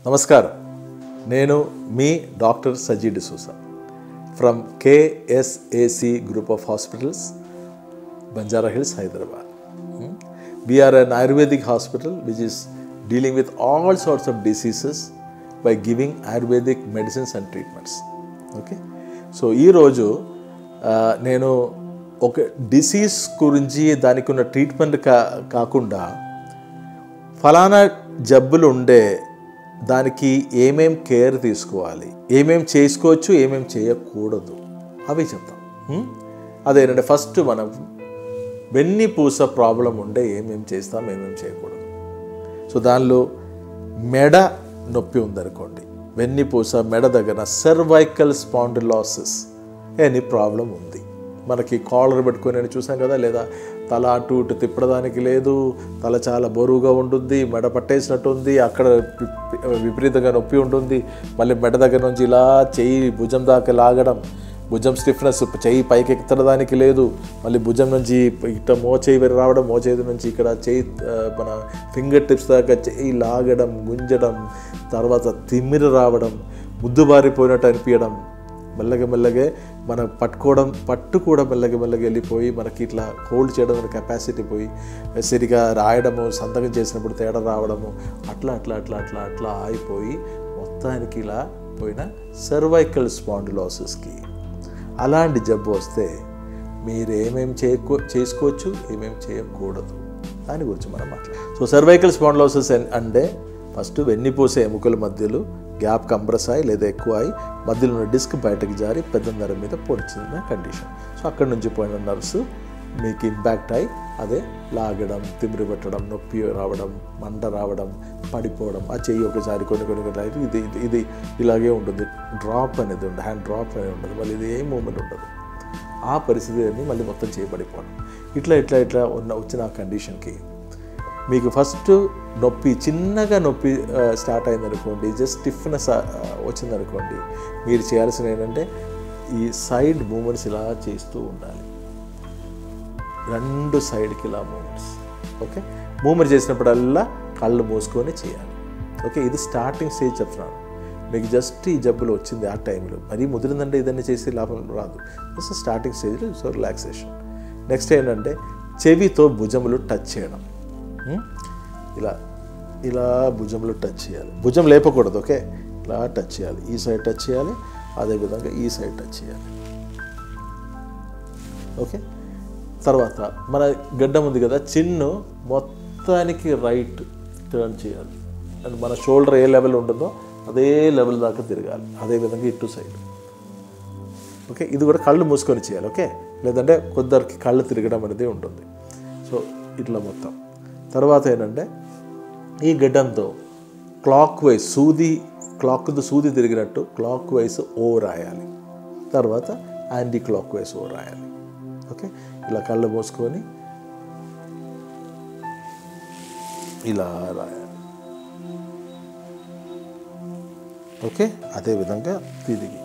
నమస్కారం నేను మీ doctor Saji D'Souza from KSAC group of hospitals Banjara Hills Hyderabad we are an ayurvedic hospital which is dealing with all sorts of diseases by giving ayurvedic medicines and treatments okay so ఈరోజు ఆ, నేను ఒక disease గురించి దానికి ఉన్న ట్రీట్మెంట్ కా కాకుండా ఫలానా జబ్బులు ఉండే దానికి ఏమేం కేర్ తీసుకోవాలి ఏమేం చేసుకోవచ్చు ఏమేం చేయకూడదు అవి చెప్తాం హ్మ్? అదేనంటే ఫస్ట్ మనం వెన్నిపూస ప్రాబ్లం ఉండే ఏమేం చేస్తాం ఏమేం చేయకూడదు సో దానిలో మెడ నొప్పి ఉందనుకోండి వెన్నిపూస మెడ దగ్గర సర్వైకల్ స్పాండిలాసిస్ ఎనీ ప్రాబ్లం ఉంది మనకి కాలర్ పెట్టుకొని నేను చూసాం కదా లేదా తల అటు ఇటు తిప్పడానికి లేదు తల చాలా బరువుగా ఉంటుంది మెడ పట్టేసినట్టు ఉంది అక్కడ వి- విపరీతంగా నొప్పి ఉంటుంది మళ్ళీ మెడ దగ్గర నుంచి ఇలా చెయ్యి భుజం దాకా లాగడం భుజం స్టిఫ్నెస్ చెయ్యి పైకి ఎత్తడానికి లేదు మళ్ళీ భుజం నుంచి ఇట్లా మో చేయి వేరు రావడం మో చేతి నుంచి ఇక్కడ చేయి ఆ, మన ఫింగర్ టిప్స్ దాకా చెయ్యి లాగడం గుంజడం తర్వాత తిమ్మిరి రావడం ముద్దుబారిపోయినట్టు అనిపించడం మెల్లగా మెల్లగా మనం పట్టుకోవడం పట్టు కూడా మెల్లగా మెల్లగా వెళ్ళిపోయి మనకి ఇట్లా హోల్డ్ చేయడం కెపాసిటీ పోయి సరిగా రాయడము సంతకం చేసినప్పుడు తేడా రావడము అట్లా అట్లా అట్లా అట్లా అట్లా ఆగిపోయి మొత్తానికి ఇలా పోయిన సర్వైకల్ స్పాండిలోసిస్కి అలాంటి జబ్బు వస్తే మీరు ఏమేం చేయకో చేసుకోవచ్చు ఏమేం చేయకూడదు దాని గురించి మనం మాట్లాడాలి సో సర్వైకల్ స్పాండిలోసిస్ అంటే ఫస్ట్ వెన్నిపూసే ఎముకల మధ్యలో గ్యాప్ కంప్రెస్ అయ్యి లేదా ఎక్కువ అయి మధ్యలో ఉన్న డిస్క్ బయటకు జారి పెద్ద నరం మీద పొడిచిన కండిషన్ సో అక్కడ నుంచి పోయిన నర్వ్స్ మీకు ఇంపాక్ట్ అయి అదే లాగడం తిమిరి పెట్టడం నొప్పి రావడం మంట రావడం పడిపోవడం ఆ చెయ్యి ఒకసారి కొన్ని కొన్ని కొన్ని అయితే ఇది ఇది ఇది ఇలాగే ఉంటుంది డ్రాప్ అనేది ఉండదు హ్యాండ్ డ్రాప్ అనేది ఉండదు మళ్ళీ ఇది ఏ మూమెంట్ ఉండదు ఆ పరిస్థితి అన్ని మళ్ళీ మొత్తం చేయబడిపోవడం ఇట్లా ఇట్లా ఇట్లా ఉన్న వచ్చిన ఆ కండిషన్కి మీకు ఫస్ట్ నొప్పి చిన్నగా నొప్పి ఆ, స్టార్ట్ అయిందనుకోండి జస్ట్ స్టిఫ్నెస్ వచ్చిందనుకోండి మీరు చేయాల్సిన ఏంటంటే ఈ సైడ్ మూమెంట్స్ ఇలా చేస్తూ ఉండాలి రెండు సైడ్కి ఇలా మూమెంట్స్ ఓకే మూమెంట్ చేసినప్పుడల్లా కళ్ళు మూసుకొని చేయాలి ఓకే ఇది స్టార్టింగ్ స్టేజ్ చెప్తున్నాను మీకు జస్ట్ ఈ జబ్బులు వచ్చింది ఆ టైంలో మరీ ముదిరిందంటే ఇదన్నీ చేసి లాభం రాదు జస్ట్ స్టార్టింగ్ స్టేజ్లో సో రిలాక్సేషన్ నెక్స్ట్ ఏంటంటే చెవితో భుజములు టచ్ చేయడం ఉం? ఇలా ఇలా భుజంలో టచ్ చేయాలి భుజం లేపకూడదు ఓకే ఇలా టచ్ చేయాలి ఈ సైడ్ టచ్ చేయాలి అదేవిధంగా ఈ సైడ్ టచ్ చేయాలి ఓకే తర్వాత మన గడ్డం ఉంది కదా చిన్ను మొత్తానికి రైట్ టర్న్ చేయాలి అండ్ మన షోల్డర్ ఏ లెవెల్ ఉంటుందో అదే లెవెల్ దాకా తిరగాలి అదే విధంగా ఇటు సైడ్ ఓకే ఇది కూడా కళ్ళు మూసుకొని చేయాలి ఓకే లేదంటే కొందరికి కళ్ళు తిరగడం అనేది ఉంటుంది సో ఇట్లా మొత్తం తర్వాత ఏంటంటే ఈ గడ్డంతో క్లాక్ వైజ్ సూది క్లాక్తో సూది తిరిగినట్టు క్లాక్ వైజ్ ఓ రాయాలి తర్వాత యాంటీ క్లాక్ వైజ్ ఓ రాయాలి ఓకే ఇలా కళ్ళు మూసుకొని ఇలా రాయాలి ఓకే అదే విధంగా తిరిగి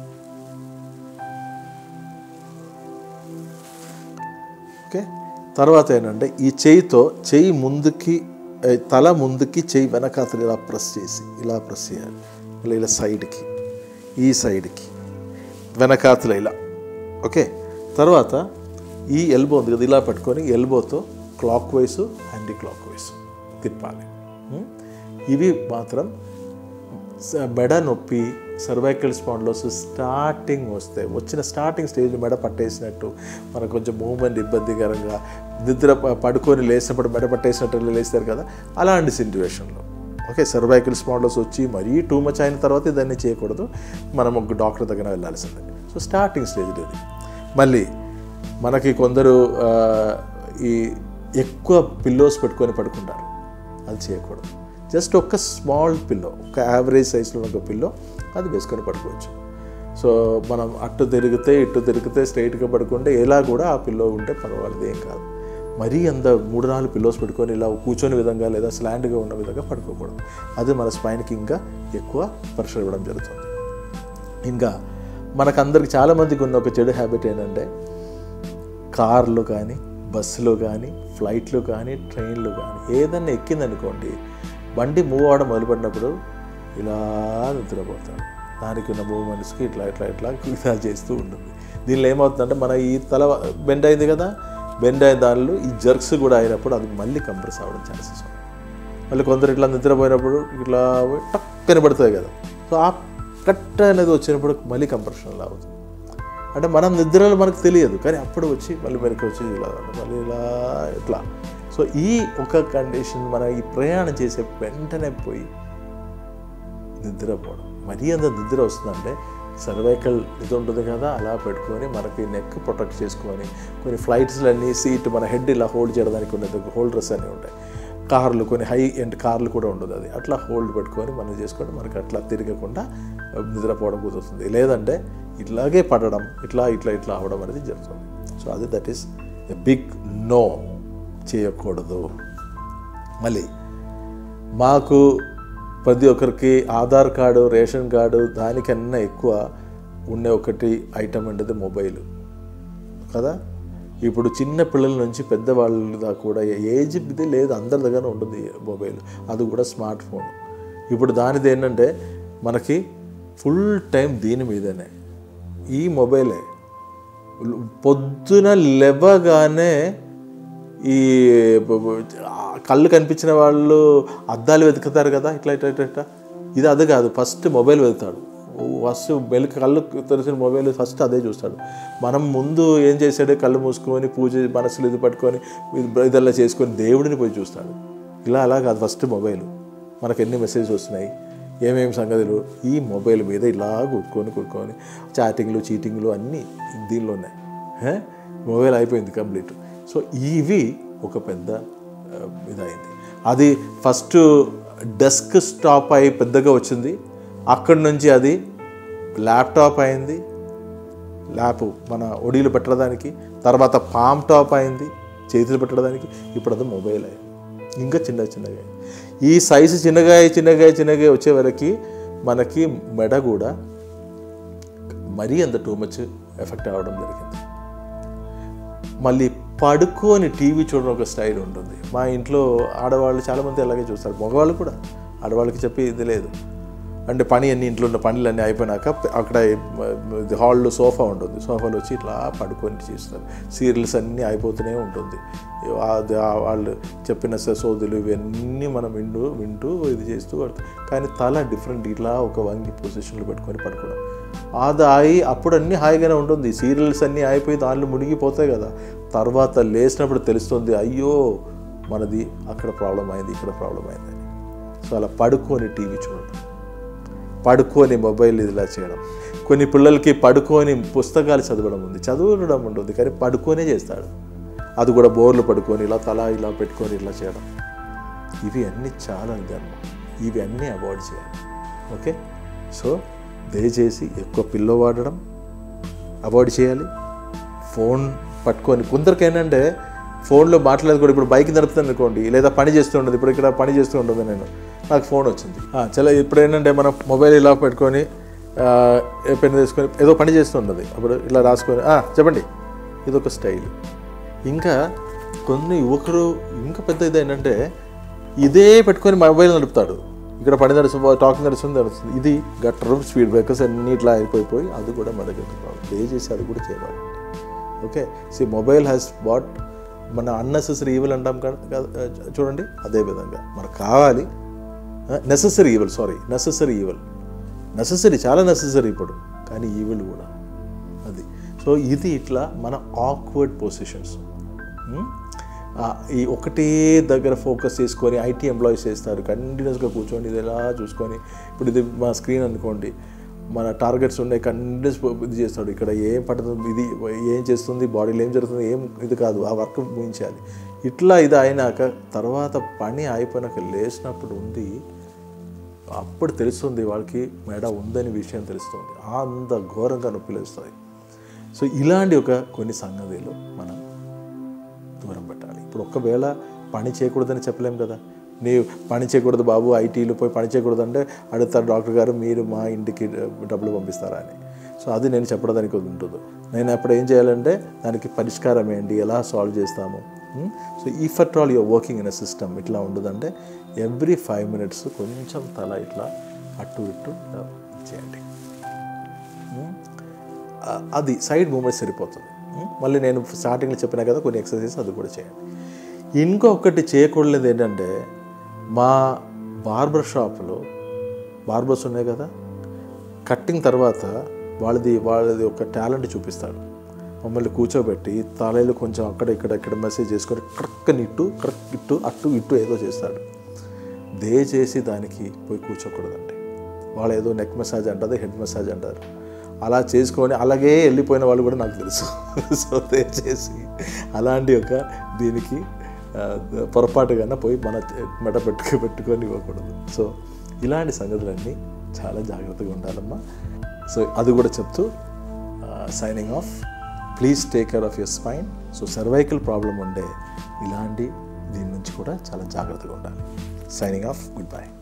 ఓకే తర్వాత ఏంటంటే ఈ చేయితో చేయి ముందుకి ఏ, తల ముందుకి చేయి వెనకాతలు ఇలా ప్రెస్ చేసి ఇలా ప్రెస్ చేయాలి మళ్ళీ ఇలా సైడ్కి ఈ సైడ్కి వెనకాతలు ఇలా ఓకే తర్వాత ఈ ఎల్బో ఉంది కదా ఇలా పట్టుకొని ఎల్బోతో clockwise anticlockwise తిప్పాలి ఉం? ఇవి మాత్రం స- మెడ నొప్పి సర్వైకల్ స్పాండ్లోసిస్ స్టార్టింగ్ వస్తే వచ్చిన స్టార్టింగ్ స్టేజ్ మెడ పట్టేసినట్టు మనకు కొంచెం మూమెంట్ ఇబ్బందికరంగా నిద్ర ప- పడుకొని లేచినప్పుడు మెడ పట్టేసినట్టు లేస్తారు కదా అలాంటి సిచ్యువేషన్లో ఓకే సర్వైకల్ స్పాండ్లోస్ వచ్చి మరీ టూ మచ్ అయిన తర్వాత ఇదన్నీ చేయకూడదు మనం ఒక డాక్టర్ దగ్గర వెళ్ళాల్సిందే సో స్టార్టింగ్ స్టేజ్ ఇది మళ్ళీ మనకి కొందరు ఆ, ఈ ఎక్కువ పిల్లోస్ పెట్టుకొని పడుకుంటారు అది చేయకూడదు జస్ట్ ఒక స్మాల్ పిల్లో ఒక యావరేజ్ సైజులో ఒక పిల్లో అది వేసుకొని పడుకోవచ్చు సో మనం అటు తిరిగితే ఇటు తిరిగితే స్ట్రైట్గా పడుకుంటే ఎలా కూడా ఆ పిల్లో ఉంటే పర్వాలేదు ఏం కాదు మరీ అంత మూడు నాలుగు పిల్లోస్ పెట్టుకొని ఇలా కూర్చొని విధంగా లేదా స్లాండ్గా ఉన్న విధంగా పడుకోకూడదు అది మన స్పైన్కి ఇంకా ఎక్కువ ప్రెషర్ ఇవ్వడం జరుగుతుంది ఇంకా మనకందరికి చాలామందికి ఉన్న ఒక చెడు హ్యాబిట్ ఏంటంటే కార్లు కానీ బస్సులో కానీ ఫ్లైట్లు కానీ ట్రైన్లు కానీ ఏదన్నా ఎక్కిందనుకోండి బండి మూవ్ అవడం మొదలుపెట్టినప్పుడు ఇలా నిద్రపోతాడు దానికి ఉన్న మూమెంట్స్కి ఇట్లా ఇట్లా ఇట్లా ఇలా చేస్తూ ఉంటుంది దీనిలో ఏమవుతుందంటే మన ఈ తల బెండ్ అయింది కదా బెండ్ అయిన దానిలో ఈ జర్క్స్ కూడా అయినప్పుడు అది మళ్ళీ కంప్రెస్ అవ్వడం ఛాన్సెస్ ఉన్నాయి మళ్ళీ కొందరు ఇట్లా నిద్రపోయినప్పుడు ఇట్లా టక్ కనబడుతుంది కదా సో ఆ కట్ అనేది వచ్చినప్పుడు మళ్ళీ కంప్రెషన్ అలా అవుతుంది అంటే మనం నిద్రలో మనకు తెలియదు కానీ అప్పుడు వచ్చి మళ్ళీ వెనక్కి వచ్చి ఇలా మళ్ళీ ఇలా ఇట్లా సో ఈ ఒక కండిషన్ మన ఈ ప్రయాణం చేసే వెంటనే పోయి నిద్రపోవడం మరీ అంత నిద్ర వస్తుందంటే సర్వైకల్ ఇది ఉంటుంది కదా అలా పెట్టుకొని మనకి నెక్ ప్రొటెక్ట్ చేసుకొని కొన్ని ఫ్లైట్స్లన్నీ సీట్ మన హెడ్ ఇలా హోల్డ్ చేయడానికి ఉన్నది హోల్డర్స్ అన్నీ ఉంటాయి కార్లు కొన్ని హై ఎండ్ కార్లు కూడా ఉండదు అది అట్లా హోల్డ్ పెట్టుకొని మనం చేసుకుంటే మనకి అట్లా తిరగకుండా నిద్రపోవడం కుదురుతుంది లేదంటే ఇట్లాగే పడడం ఇట్లా ఇట్లా ఇట్లా అవ్వడం అనేది జరుగుతుంది సో అది that is a big no చేయకూడదు మళ్ళీ మాకు ప్రతి ఒక్కరికి ఆధార్ కార్డు రేషన్ కార్డు దానికన్నా ఎక్కువ ఉండే ఒకటి ఐటమ్ అనేది మొబైల్ కదా ఇప్పుడు చిన్న పిల్లల నుంచి పెద్దవాళ్ళ దాకా కూడా ఏజ్ ఇది లేదు అందరి దగ్గర ఉంటుంది మొబైల్ అది కూడా స్మార్ట్ ఫోన్ ఇప్పుడు దానిది ఏంటంటే మనకి ఫుల్ టైం దీని మీదనే ఈ మొబైలే పొద్దున లేవగానే ఈ బ- బ- ఆ కళ్ళు కనిపించిన వాళ్ళు అద్దాలు వెతుకుతారు కదా ఇట్లా ఇట్లా ఇట్లా ఇట్లా ఇది అది కాదు ఫస్ట్ మొబైల్ వెతుకుతాడు ఫస్ట్ మెలికి కళ్ళు తెరిచిన మొబైల్ ఫస్ట్ అదే చూస్తాడు మనం ముందు ఏం చేశాడు కళ్ళు మూసుకొని పూజ మనసులు ఇది పట్టుకొని ఇది- ఇదల్లా చేసుకొని దేవుడిని పోయి చూస్తాడు ఇలా అలా కాదు ఫస్ట్ మొబైల్ మనకు ఎన్ని మెసేజెస్ వస్తున్నాయి ఏమేమి సంగతులు ఈ మొబైల్ మీద ఇలా కూర్చొని కూర్చొని చాటింగ్లు చీటింగ్లు అన్నీ దీనిలోనే హే? మొబైల్ అయిపోయింది కంప్లీట్ సో ఇవి ఒక పెద్ద ఆ, ఇదైంది అది ఫస్ట్ డెస్క్ స్టాప్ అయి పెద్దగా వచ్చింది అక్కడి నుంచి అది ల్యాప్టాప్ అయింది ల్యాప్ మన ఒడిలు పెట్టడానికి తర్వాత పామ్ టాప్ అయింది చేతులు పెట్టడానికి ఇప్పుడు అది మొబైల్ అయింది ఇంకా చిన్న చిన్నగా అయింది. ఈ సైజు చిన్నగా అయ్యి, చిన్నగా అయ్యి, చిన్నగా అయ్యి వచ్చే వరకు మనకి మెడ కూడా మరీ అంత టూ మచ్ ఎఫెక్ట్ అవ్వడం జరిగింది మళ్ళీ పడుకొని టీవీ చూడడం ఒక స్టైల్ ఉంటుంది మా ఇంట్లో ఆడవాళ్ళు చాలామంది అలాగే చూస్తారు మగవాళ్ళు కూడా ఆడవాళ్ళకి చెప్పి ఇది లేదు అంటే పని అన్ని ఇంట్లో ఉన్న పనులన్నీ అయిపోయినాక అక్కడ ఇది హాల్లో సోఫా ఉంటుంది సోఫాలో వచ్చి ఇట్లా పడుకొని చేస్తారు సీరియల్స్ అన్నీ అయిపోతూనే ఉంటుంది అది ఆ వాళ్ళు చెప్పిన స- సోదులు ఇవన్నీ మనం వింటూ వింటూ ఇది చేస్తూ పడుతుంది కానీ తల డిఫరెంట్ ఇట్లా ఒక వంగి పొజిషన్లో పెట్టుకొని పడుకోవడం అది అయి అప్పుడు అన్నీ హాయిగానే ఉంటుంది సీరియల్స్ అన్నీ అయిపోయి దాంట్లో మునిగిపోతాయి కదా తర్వాత లేచినప్పుడు తెలుస్తుంది అయ్యో మనది అక్కడ ప్రాబ్లం అయింది ఇక్కడ ప్రాబ్లం అయిందని సో అలా పడుకొని టీవీ చూడడం పడుకొని మొబైల్ ఇలా చేయడం కొన్ని పిల్లలకి పడుకొని పుస్తకాలు చదవడం ఉంది చదవడం ఉంటుంది కానీ పడుకొనే చేస్తాడు అది కూడా బోర్లు పడుకొని ఇలా తల ఇలా పెట్టుకొని ఇలా చేయడం ఇవి అన్నీ చాలా ధర్మం ఇవి అన్నీ అవాయిడ్ చేయాలి ఓకే సో దయచేసి ఎక్కువ పిల్లో వాడడం అవాయిడ్ చేయాలి ఫోన్ పట్టుకొని కొందరికి ఏంటంటే ఫోన్లో మాట్లాడేది కూడా ఇప్పుడు బైక్ నడుపుతాను అనుకోండి లేదా పని చేస్తూ ఉండదు ఇప్పుడు ఇక్కడ పని చేస్తూ ఉండదు నేను నాకు ఫోన్ వచ్చింది ఆ, చాలా ఇప్పుడు ఏంటంటే మనం మొబైల్ ఇలా పెట్టుకొని ఆ, ఏ పెన్ తీసుకొని ఏదో పని చేస్తూ ఉన్నది అప్పుడు ఇలా రాసుకొని "ఆ, చెప్పండి ఇదొక స్టైల్ ఇంకా కొన్ని యువకుడు ఇంకా పెద్ద ఇది ఏంటంటే ఇదే పెట్టుకొని మొబైల్ నడుపుతాడు ఇక్కడ పని నడుస్తుంది టాకింగ్ నడుస్తుంది నడుస్తుంది ఇది గట్టర్ స్పీడ్ బ్రేకర్స్ అన్ని ఇట్లా అయిపోయిపోయి అది కూడా మన దగ్గర ప్రాబ్లం దయచేసి అది కూడా చేయాలి okay see mobile has what మన అన్నెసెసరీ ఈవిల్ అంటాం కదా కదా, చూడండి అదే విధంగా మనకు కావాలి necessary evil sorry necessary evil necessary చాలా నెససరీ ఇప్పుడు కానీ ఈవిల్ కూడా అది సో ఇది ఇట్లా మన ఆక్వర్డ్ పొజిషన్స్ ఈ ఒకటే దగ్గర ఫోకస్ చేసుకొని ఐటీ ఎంప్లాయీస్ చేస్తారు కంటిన్యూస్గా కూర్చొని ఇది ఎలా చూసుకొని ఇప్పుడు ఇది మా స్క్రీన్ అనుకోండి మన టార్గెట్స్ ఉన్నాయి కంటిన్యూస్ ఇది చేస్తాడు ఇక్కడ ఏం పడుతుంది ఇది ఏం చేస్తుంది బాడీలో ఏం జరుగుతుంది ఏం ఇది కాదు ఆ వర్క్ ముగించాలి ఇట్లా ఇది అయినాక తర్వాత పని అయిపోయినాక లేచినప్పుడు ఉంది అప్పుడు తెలుస్తుంది వాళ్ళకి మెడ ఉందని విషయం తెలుస్తుంది అంత ఘోరంగా నొప్పి లేస్తాయి సో ఇలాంటి ఒక కొన్ని సంగతులు మనం దూరం పెట్టాలి ఇప్పుడు ఒకవేళ పని చేయకూడదని చెప్పలేం కదా నీ పని చేయకూడదు బాబు ఐటీలో పోయి పని చేయకూడదు అంటే అడుగుతారు డాక్టర్ గారు మీరు మా ఇంటికి డబ్బులు పంపిస్తారా అని సో అది నేను చెప్పడానికి ఉంటుంది నేను అప్పుడు ఏం చేయాలంటే దానికి పరిష్కారం ఏంటి ఎలా సాల్వ్ చేస్తాము so if at all your working in a system ఇట్లా ఉండదంటే ఎవ్రీ ఫైవ్ మినిట్స్ కొంచెం తల ఇట్లా అటు ఇటు ఇలా చేయండి ఉమ్. ఆ- అది సైడ్ మూమెంట్ సరిపోతుంది ఉమ్. మళ్ళీ నేను స్టార్టింగ్లో చెప్పినా కదా కొన్ని ఎక్సర్సైజెస్ అది కూడా చేయండి ఇంకొకటి చేయకూడలేదు ఏంటంటే మా బార్బర్ షాప్లో బార్బర్స్ ఉన్నాయి కదా కట్టింగ్ తర్వాత వాళ్ళది వాళ్ళది ఒక టాలెంట్ చూపిస్తాడు మమ్మల్ని కూర్చోబెట్టి తలలు కొంచెం అక్కడ ఇక్కడ ఇక్కడ మెసేజ్ చేసుకొని క్రక్ ఇట్టు క్రక్ ఇట్టు అట్టు ఇట్టు ఏదో చేస్తాడు దయచేసి దానికి పోయి కూర్చోకూడదండి వాళ్ళు ఏదో నెక్ మసాజ్ అంటారు హెడ్ మసాజ్ అంటారు అలా చేసుకొని అలాగే వెళ్ళిపోయిన వాళ్ళు కూడా నాకు తెలుసు సో దయచేసి అలాంటి ఒక దీనికి ఆ, పొరపాటుగా పోయి మన మెడ పెట్టుకు పెట్టుకొని ఇవ్వకూడదు సో ఇలాంటి సంగతులన్నీ చాలా జాగ్రత్తగా ఉండాలమ్మా సో అది కూడా చెప్తూ signing off please take care of your spine so cervical problem ఉండే ఇలాంటి దీని నుంచి కూడా చాలా జాగ్రత్తగా ఉండాలి సైనింగ్ ఆఫ్ గుడ్ బై